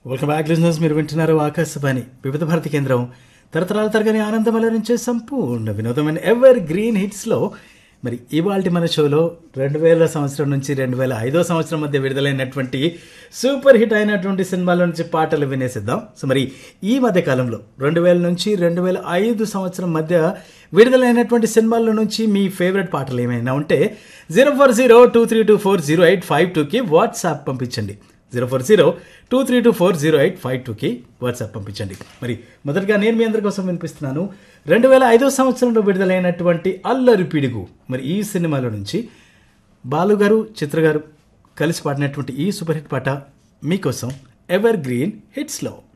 welcome back listeners మీరు వింటున్నారు ఆకాశవాణి వివిధ భారతి కేంద్రం తరతరాల తరగని ఆనందం అలరించే సంపూర్ణ వినోదమైన ఎవర్ గ్రీన్ హిట్స్లో మరి ఇవాళ మన షోలో రెండు వేల సంవత్సరం నుంచి రెండు వేల ఐదో సంవత్సరం మధ్య విడుదలైనటువంటి సూపర్ హిట్ అయినటువంటి సినిమాల నుంచి పాటలు వినేసిద్దాం సో మరి ఈ మధ్య కాలంలో రెండు వేల నుంచి రెండు వేల ఐదు సంవత్సరం మధ్య విడుదలైనటువంటి సినిమాల నుంచి మీ ఫేవరెట్ పాటలు ఏమైనా ఉంటే zero four zero two three two four zero eight five టూకి వాట్సాప్ పంపించండి zero four zero two three two four zero eight five టూకి వాట్సాప్ పంపించండి మరి మొదటగా నేను మీ అందరి కోసం వినిపిస్తున్నాను రెండు వేల ఐదో సంవత్సరంలో విడుదలైనటువంటి అల్లరి పిడుగు మరి ఈ సినిమాలో నుంచి బాలు గారు చిత్ర గారు కలిసి పాడినటువంటి ఈ సూపర్ హిట్ పాట మీకోసం ఎవర్ గ్రీన్ హిట్స్లో